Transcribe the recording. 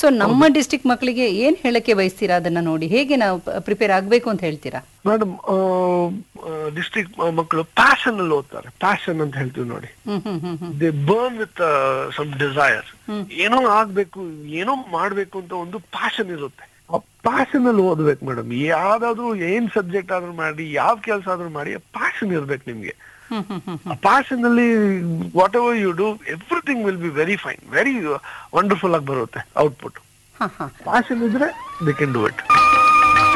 so ನಮ್ಮ district ಮಕ್ಕಳಿಗೆ ಏನ್ ಹೇಳಕ್ಕೆ ಬಯಸ್ತೀರಾ ಅದನ್ನ ನೋಡಿ ಹೇಗೆ ನಾವು ಪ್ರಿಪೇರ್ ಆಗ್ಬೇಕು ಅಂತ ಹೇಳ್ತೀರಾ ಮೇಡಮ್ ಡಿಸ್ಟ್ರಿಕ್ಟ್ ಮಕ್ಕಳು ಪ್ಯಾಷನ್ ಅಲ್ಲಿ ಓದ್ತಾರೆ ಪ್ಯಾಷನ್ ಅಂತ ಹೇಳ್ತೀವಿ ನೋಡಿ hmm hmm hmm hmm they burn with some desire ಏನೋ ಆಗ್ಬೇಕು ಏನೋ ಮಾಡ್ಬೇಕು ಅಂತ ಒಂದು ಪ್ಯಾಷನ್ ಇರುತ್ತೆ ಆ ಪ್ಯಾಷನ್ ಅಲ್ಲಿ ಓದ್ಬೇಕು ಮೇಡಮ್ ಯಾವ್ದಾದ್ರು ಏನ್ ಸಬ್ಜೆಕ್ಟ್ ಆದ್ರೂ ಮಾಡಿ ಯಾವ ಕೆಲಸ ಆದ್ರೂ ಮಾಡಿ ಪ್ಯಾಷನ್ ಇರ್ಬೇಕು ನಿಮ್ಗೆ ಹ್ಮ್ ಹ್ಮ್ ಹ್ಮ್ ಆ ಪ್ಯಾಷನ್ ಅಲ್ಲಿ whatever you do everything will be very fine very wonderful ಆಗಿ ಬರುತ್ತೆ ಔಟ್ಪುಟ್ ಹಾ ಹಾ ಪ್ಯಾಷನ್ ಇದ್ರೆ ದೇ ಕೆನ್ ಡೂ ಇಟ್